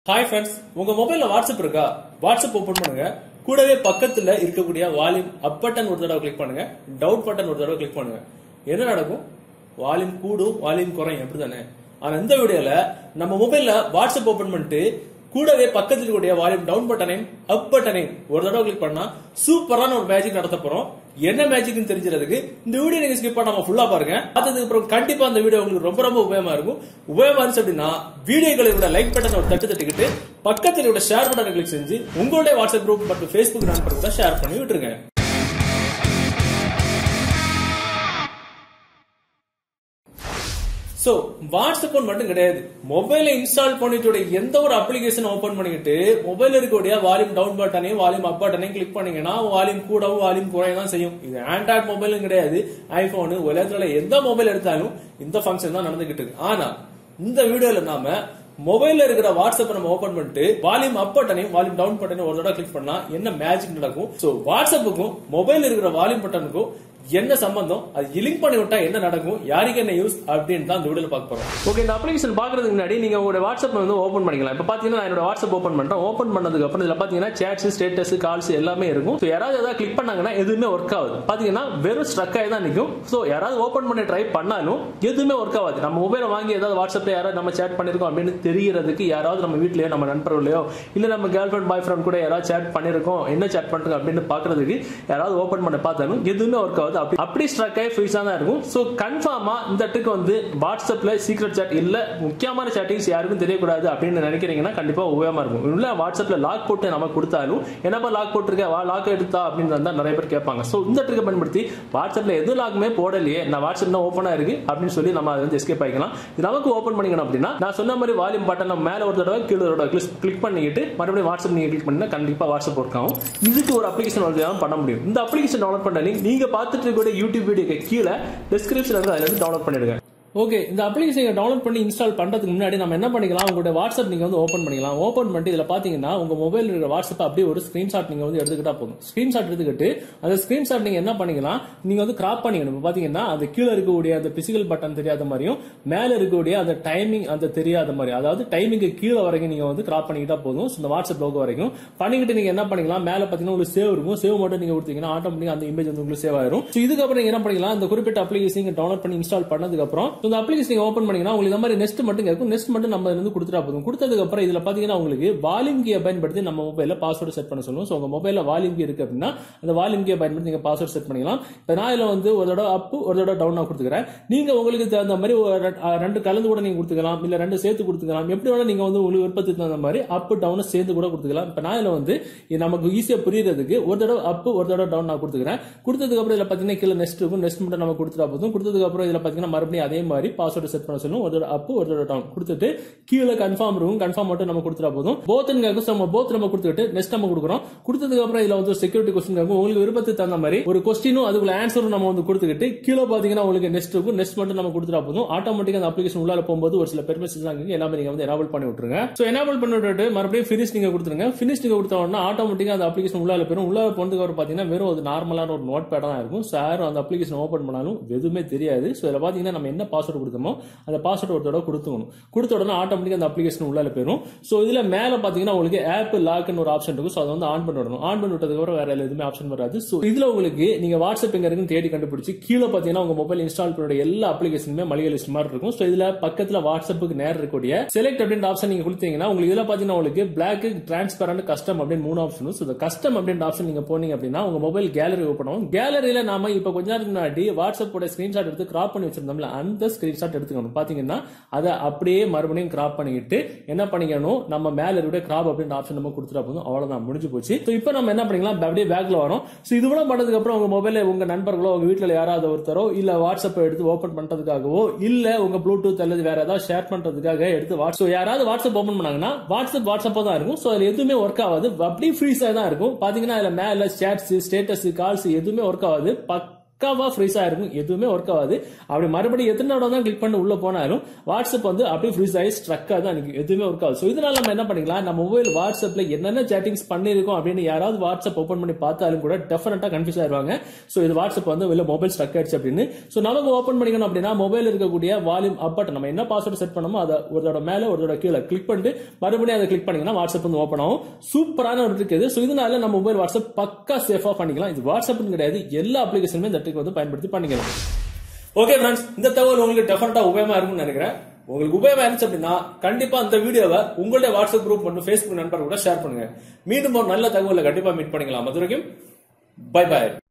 hi friends உங்க மொபைல்ல WhatsApp இருக்கா வாட்ஸ்அப் ஓபன் பண்ணுங்க கூடவே பக்கத்துல இருக்கக்கூடிய வால்யூம் அப் பட்டன் ஒரு தடவை கிளிக் பண்ணுங்க டவுன் பட்டன் ஒரு தடவை கிளிக் பண்ணுங்க என்ன நடக்கும் வால்யூம் கூடும் வால்யூம் குறையும் அப்படிதானே ஆனா இந்த வீடியோல நம்ம மொபைல்ல வாட்ஸ்அப் ஓபன் பண்ணிட்டு கூடவே பக்கத்தில் இருக்கக்கூடிய வால்யூம் டவுன் பட்டனையும் அப் பட்டனையும் ஒரு தடவை கிளிக் பண்ணா சூப்பரான ஒரு மேஜிக் நடத்த போறோம் என்ன மேஜிக்னு தெரிஞ்சுறதுக்கு இந்த வீடியோ நீங்க ஸ்கிப் பண்ணாம ஃபுல்லா பாருங்க பார்த்ததுக்கு அப்புறம் கண்டிப்பா அந்த வீடியோ உங்களுக்கு ரொம்ப ரொம்ப உபயோகமா இருக்கும் உபயோகமா இருந்துச்சு அப்படின்னா வீடியோக்களை விட லைக் பட்டன் ஒரு தட்டு தட்டிக்கிட்டு பக்கத்தில் விட ஷேர் பட்டனை கிளிக் செஞ்சு உங்களுடைய வாட்ஸ்அப் குரூப் மற்றும் ஃபேஸ்புக் நண்பர்கள் கூட ஷேர் பண்ணி விட்டுருங்க சோ வாட்ஸ்அப் மட்டும் கிடையாது மொபைல இன்ஸ்டால் பண்ணிட்டு எந்த ஒரு அப்ளிகேஷன் ஓபன் பண்ணிக்கிட்டு மொபைல் இருக்கக்கூடிய வால்யூம் டவுன் பட்டனையும் வால்யூம் அப் பட்டனையும் கிளிக் பண்ணீங்கன்னா வால்யூம் கூடவும் வால்யூம் குறைய தான் செய்யும் இது ஆண்ட்ராய்ட் மொபைலும் கிடையாது ஐபோனு உலகத்துல எந்த மொபைல் எடுத்தாலும் இந்த ஃபங்க்ஷன் தான் நடந்துகிட்டு இருக்கு ஆனா இந்த வீடியோல நாம மொபைல்ல இருக்கிற வாட்ஸ்அப் நம்ம ஓபன் பண்ணிட்டு வால்யூம் அப் பட்டனையும் வால்யூம் டவுன் பட்டனையும் ஒரு தடவை கிளிக் பண்ணா என்ன மேஜிக் நடக்கும் சோ வாட்ஸ்அப்புக்கும் மொபைல் இருக்கிற வால்யூம் பட்டனுக்கும் என்ன சம்பந்தம் அது லிங்க் பண்ணி விட்டா என்ன நடக்கும் யாருக்கு என்ன யூஸ் அப்படின்னு தான் இந்த வீடியோல பார்க்க போறோம் ஓகே இந்த அப்ளிகேஷன் பாக்குறதுக்கு முன்னாடி நீங்க உங்களோட வாட்ஸ்அப் வந்து ஓபன் பண்ணிக்கலாம் இப்ப பாத்தீங்கன்னா நான் என்னோட வாட்ஸ்அப் ஓபன் பண்றேன் ஓபன் பண்ணதுக்கு அப்புறம் இதுல பாத்தீங்கன்னா சேட்ஸ் ஸ்டேட்டஸ் கால்ஸ் எல்லாமே இருக்கும் So, யாராவது ஏதாவது கிளிக் பண்ணாங்கன்னா எதுவுமே ஒர்க் ஆகுது பாத்தீங்கன்னா வெறும் ஸ்ட்ரக் ஆகி தான் நிற்கும் ஸோ யாராவது ஓபன் பண்ணி ட்ரை பண்ணாலும் எதுவுமே ஒர்க் ஆகாது நம்ம மொபைலை வாங்கி ஏதாவது வாட்ஸ்அப்ல யாராவது நம்ம சேட் பண்ணிருக்கோம் அப்படின்னு தெரியறதுக்கு யாராவது நம்ம வீட்லயோ நம்ம நண்பர்களையோ இல்ல நம்ம கேர்ள் ஃபிரெண்ட் பாய் ஃப்ரெண்ட் கூட யாராவது சேட் பண்ணிருக்கோம் என்ன சேட் பண்றோம் அப்படின்னு பாக்குறதுக்கு யாராவது ஓபன் பண்ணி பார்த்தாலும் எதுவுமே ஒர்க் ஆகுது அப்படி அப்படி ஸ்ட்ரக் ஆகி ஃப்ரீஸா தான் இருக்கும் ஸோ கன்ஃபார்மா இந்த ட்ரிக் வந்து வாட்ஸ்அப்ல சீக்ரெட் சேட் இல்ல முக்கியமான சேட்டிங்ஸ் யாருக்கும் தெரியக்கூடாது அப்படின்னு நினைக்கிறீங்கன்னா கண்டிப்பா உபயோகமா இருக்கும் உள்ள வாட்ஸ்அப்ல லாக் போட்டு நம்ம கொடுத்தாலும் என்னப்பா லாக் போட்டிருக்க வா லாக் எடுத்தா அப்படின்னு தான் நிறைய பேர் கேட்பாங்க ஸோ இந்த ட்ரிக்கை பயன்படுத்தி வாட்ஸ்அப்ல எது லாக்குமே போடலையே நான் வாட்ஸ்அப் தான் ஓப்பனா இருக்கு அப்படின்னு சொல்லி நம்ம அதை வந்து எஸ்கேப் ஆகிக்கலாம் இது நமக்கு ஓப்பன் பண்ணிக்கணும் அப்படின்னா நான் சொன்ன மாதிரி வால்யூம் பட்டன் நம்ம மேல ஒரு தடவை கீழே ஒரு தடவை கிளிக் பண்ணிக்கிட்டு மறுபடியும் வாட்ஸ்அப் நீங்க கிளிக் பண்ணா கண்டிப்பா வாட்ஸ்அப் ஒர்க் ஆகும் இதுக்கு ஒரு அப்ளிகேஷன் வந்து பண்ண முடியும் இந்த அப்ளிகேஷன் டவுன்லோட் பண்ண link நீங்க பார்த்துட்டு இருக்கக்கூடிய யூடியூப் வீடியோக்கு கீழே டிஸ்கிரிப்ஷன் இருக்கு அதுல இருந்து டவுன்லோட் பண்ணிடுங்க ஓகே இந்த அப்ளிகேஷன் டவுன்லோட் பண்ணி இன்ஸ்டால் பண்றதுக்கு முன்னாடி நம்ம என்ன பண்ணிக்கலாம் உங்களுடைய வாட்ஸ்அப் நீங்க வந்து ஓப்பன் பண்ணிக்கலாம் ஓப்பன் பண்ணிட்டு இதுல பாத்தீங்கன்னா உங்க மொபைல் இருக்கிற வாட்ஸ்அப் அப்படியே ஒரு ஸ்கிரீன்ஷாட் நீங்க வந்து எடுத்துக்கிட்டா போதும் ஸ்கிரீன்ஷாட் எடுத்துக்கிட்டு அந்த ஸ்கிரீன்ஷாட் நீங்க என்ன பண்ணிக்கலாம் நீங்க வந்து கிராப் பண்ணிக்கணும் இப்ப பாத்தீங்கன்னா அந்த கீழே இருக்கக்கூடிய அந்த பிசிக்கல் பட்டன் தெரியாத மாதிரியும் மேல இருக்கக்கூடிய அந்த டைமிங் அந்த தெரியாத மாதிரி அதாவது டைமிங்க்கு கீழே வரைக்கும் நீங்க வந்து கிராப் பண்ணிக்கிட்டா போதும் So, இந்த வாட்ஸ்அப் லோகோ வரைக்கும் பண்ணிக்கிட்டு நீங்க என்ன பண்ணிக்கலாம் மேல பாத்தீங்கன்னா உங்களுக்கு சேவ் இருக்கும் சேவ் மட்டும் நீங்க கொடுத்தீங்கன்னா ஆட்டோமேட்டிக்கா அந்த இமேஜ் வந்து உங்களுக்கு சேவ் ஆயிரும் So, இதுக்கப்புறம் நீங்க என்ன பண்ணிக்கலாம் இந்த குறிப்பிட்ட அப்ளிகேஷன் நீங்க டவுன்லோட் பண்ணி இன்ஸ்டால் பண்ணதுக்கு அப்புறம் so, இந்த அப்ளிகேஷன் நீங்க ஓப்பன் பண்ணீங்கன்னா உங்களுக்கு இந்த மாதிரி நெக்ஸ்ட் மட்டும் இருக்கும் நெக்ஸ்ட் மட்டும் நம்ம இருந்து கொடுத்துட்டா போதும் கொடுத்ததுக்கு அப்புறம் இதுல பாத்தீங்கன்னா உங்களுக்கு வால்யூம் கீயை பயன்படுத்தி நம்ம மொபைல்ல பாஸ்வேர்டு செட் பண்ண சொல்லுவோம் சோ உங்க மொபைல்ல வால்யூம் கீ இருக்கு அப்படின்னா அந்த வால்யூம் கீயை பயன்படுத்தி நீங்க பாஸ்வேர்டு செட் பண்ணிக்கலாம் இப்ப நான் இதுல வந்து ஒரு தடவை அப் ஒரு தடவை டவுன் கொடுத்துக்கிறேன் நீங்க உங்களுக்கு தகுந்த மாதிரி ஒரு ரெ- அஹ் ரெண்டு கலந்து கூட நீங்க கொடுத்துக்கலாம் இல்ல ரெண்டு சேர்த்து கொடுத்துக்கலாம் எப்படி வேணா நீங்க வந்து உங்களுக்கு விருப்பத்துக்கு தகுந்த மாதிரி அப் டவுன் சேர்ந்து கூட கொடுத்துக்கலாம் இப்ப நான் இதுல வந்து இது நமக்கு ஈஸியா புரியறதுக்கு ஒரு தடவை அப் ஒரு தடவை டவுன் நான் கொடுத்துக்கிறேன் கொடுத்ததுக்கு அப்புறம் இதுல பாத்தீங்கன்னா கீழே நெக்ஸ்ட் இருக்கும் நெக்ஸ்ட் மட்டும் நம்ம கொடுத்துட்டா போதும் கொடுத்ததுக்கு அப்புறம் இதுல பாத்தீங்கன்னா மறுபடியும் அதே மாதிரி பாஸ்வேர்டு செட் பண்ண சொல்லும் ஒரு தடவை அப் ஒரு தடவை டவுன் கொடுத்துட்டு கீழே கன்ஃபார்ம் இருக்கும் கன்ஃபார்ம் மட்டும் நம்ம கொடுத்துட்டா போதும் போத் நம்ம போத் நம்ம கொடுத்துட்டு நெக்ஸ்ட் நம்ம கொடுக்குறோம் கொடுத்ததுக்கு அப்புறம் இதுல வந்து செக்யூரிட்டி கொஸ்டின் இருக்கும் உங்களுக்கு விருப்பத்துக்கு தகுந்த மாதிரி ஒரு கொஸ்டினும் அதுக்குள்ள ஆன்சரும் நம்ம வந்து கொடுத்துக்கிட்டு கீழே பாத்தீங்கன்னா உங்களுக்கு நெக்ஸ்ட் இருக்கும் நெக்ஸ்ட் மட்டும் நம்ம கொடுத்துட்டா போதும் ஆட்டோமேட்டிக்கா அந்த அப்ளிகேஷன் உள்ளால போகும்போது ஒரு சில பெர்மிஷன்ஸ் இருக்கு எல்லாமே நீங்க வந்து எனேபிள் பண்ணி விட்டுருங்க சோ எனேபிள் பண்ணி விட்டுட்டு மறுபடியும் ஃபினிஷ் நீங்க கொடுத்துருங்க ஃபினிஷ் நீங்க கொடுத்த உடனே ஆட்டோமேட்டிக்கா அந்த அப்ளிகேஷன் உள்ளால போயிடும் உள்ளால போனதுக்கு அப்புறம் பாத்தீங்கன்னா வெறும் ஒரு நார்மலான ஒரு நோட் பேட் தான் இருக்கும் So, யாரும் அந்த அப்ளிகேஷன் ஓபன் பண்ணாலும் எதுவுமே தெரியாது சோ இதுல பாத்தீங்கன்னா நம்ம என்ன பாஸ்வேர்டு கொடுத்தோமோ அந்த பாஸ்வேர்டு ஒரு தடவை கொடுத்துக்கணும் கொடுத்த உடனே ஆட்டோமேட்டிக்கா அந்த அப்ளிகேஷன் உள்ளால போயிடும் சோ இதுல மேல பாத்தீங்கன்னா உங்களுக்கு ஆப் லாக்னு ஒரு ஆப்ஷன் இருக்கும் சோ அதை வந்து ஆன் பண்ணி விடணும் ஆன் பண்ணி விட்டதுக்கு அப்புறம் வேற எதுவுமே ஆப்ஷன் வராது சோ இதுல உங்களுக்கு நீங்க வாட்ஸ்அப் எங்க இருக்குன்னு தேடி கண்டுபிடிச்சு கீழே பாத்தீங்கன்னா உங்க மொபைல் இன்ஸ்டால் பண்ண எல்லா அப்ளிகேஷனுமே மளிகை லிஸ்ட் மாதிரி இருக்கும் சோ இதுல பக்கத்துல வாட்ஸ்அப்புக்கு நேர் இருக்கக்கூடிய செலக்ட் அப்படின்ற ஆப்ஷன் நீங்க கொடுத்தீங்கன்னா உங்களுக்கு இதுல பாத்தீங்கன்னா உங்களுக்கு பிளாக் டிரான்ஸ்பரண்ட் கஸ்டம் அப்படின்னு மூணு ஆப்ஷன் ஸோ இந்த கஸ்டம் அப்படின்ற ஆப்ஷன் நீங்க போனீங்க அப்படின்னா உங்க மொபைல் கேலரி ஓப்பன் ஆகும் கேலரியில நாம இப்ப கொஞ்ச நேரத்துக்கு முன்னாடி வாட்ஸ்அப்போட ஸ்கிரீன்ஷாட் எடுத்து கிராப் பண்ணி வச்சிருந்தோம்ல அந்த ஸ்கிரீன்ஷாட் எடுத்துக்கணும் பாத்தீங்கன்னா அதை அப்படியே மறுபடியும் கிராப் பண்ணிக்கிட்டு என்ன பண்ணிக்கணும் நம்ம மேல இருக்க கிராப் அப்படின்ற ஆப்ஷன் நம்ம கொடுத்துட்டா போதும் அவ்வளவுதான் முடிஞ்சு போச்சு ஸோ இப்போ நம்ம என்ன பண்ணிக்கலாம் அப்படியே பேக்ல வரோம் ஸோ இது கூட பண்ணதுக்கு அப்புறம் உங்க மொபைல்ல உங்க நண்பர்களோ உங்க வீட்டுல யாராவது ஒருத்தரோ இல்ல வாட்ஸ்அப் எடுத்து ஓபன் பண்றதுக்காகவோ இல்ல உங்க ப்ளூடூத் அல்லது வேற ஏதாவது ஷேர் பண்றதுக்காக எடுத்து வாட்ஸ்அப் யாராவது வாட்ஸ்அப் ஓபன் பண்ணாங்கன்னா வாட்ஸ்அப் வாட்ஸ்அப்பா தான் இருக்கும் ஸோ அதுல எதுவுமே ஒர்க் ஆகாது அப்படியே ஃப்ரீஸா தான் இருக்கும் பாத்தீங்கன்னா அதுல மேல சேட்ஸ் ஸ்டேட்டஸ் கால்ஸ் எதுவுமே ஒர்க் ஆகாது பக் பக்காவா ஃப்ரீஸ் ஆயிருக்கும் எதுவுமே ஒர்க் ஆகாது அப்படி மறுபடியும் எத்தனை தடவை தான் கிளிக் பண்ணி உள்ள போனாலும் வாட்ஸ்அப் வந்து அப்படியே ஃப்ரீஸ் ஆகி ஸ்ட்ரக் தான் நிற்கும் எதுவுமே ஒர்க் ஆகுது ஸோ இதனால நம்ம என்ன பண்ணிக்கலாம் நம்ம மொபைல் வாட்ஸ்அப்ல என்னென்ன சேட்டிங்ஸ் பண்ணிருக்கோம் அப்படின்னு யாராவது வாட்ஸ்அப் ஓப்பன் பண்ணி பார்த்தாலும் கூட டெஃபினட்டா கன்ஃபியூஸ் ஆயிருவாங்க ஸோ இது வாட்ஸ்அப் வந்து வெளில மொபைல் ஸ்ட்ரக் ஆயிடுச்சு அப்படின்னு ஸோ நமக்கு ஓப்பன் பண்ணிக்கணும் அப்படின்னா மொபைல் இருக்கக்கூடிய வால்யூம் அப் பட்டன் நம்ம என்ன பாஸ்வேர்டு செட் பண்ணமோ அதை ஒருத்தோட மேல ஒருத்தோட கீழே கிளிக் பண்ணிட்டு மறுபடியும் அதை கிளிக் பண்ணீங்கன்னா வாட்ஸ்அப் வந்து ஓப்பன் ஆகும் சூப்பரான ஒரு ட்ரிக் இது ஸோ இதனால நம்ம மொபைல் வாட்ஸ்அப் பக்கா சேஃபா பண்ணிக்கலாம் இது வாட்ஸ்அப்னு கிடையாது எல்லா அப்ளிகேஷனுமே இந்த ட்ரிக் வந்து பயன்படுத்தி பண்ணிக்கலாம் ஓகே ஃப்ரெண்ட்ஸ் இந்த தகவல் உங்களுக்கு டெஃபினட்டா உபயோகமா இருக்கும்னு நினைக்கிறேன் உங்களுக்கு உபயோகமா இருந்துச்சு அப்படின்னா கண்டிப்பா அந்த வீடியோவை உங்களுடைய வாட்ஸ்அப் குரூப் மற்றும் ஃபேஸ்புக் நண்பர் கூட ஷேர் பண்ணுங்க மீண்டும் ஒரு நல்ல தகவலை கண்டிப்பா மீட் பண்ணிக்கலாம் அது வரைக்கும் பை பை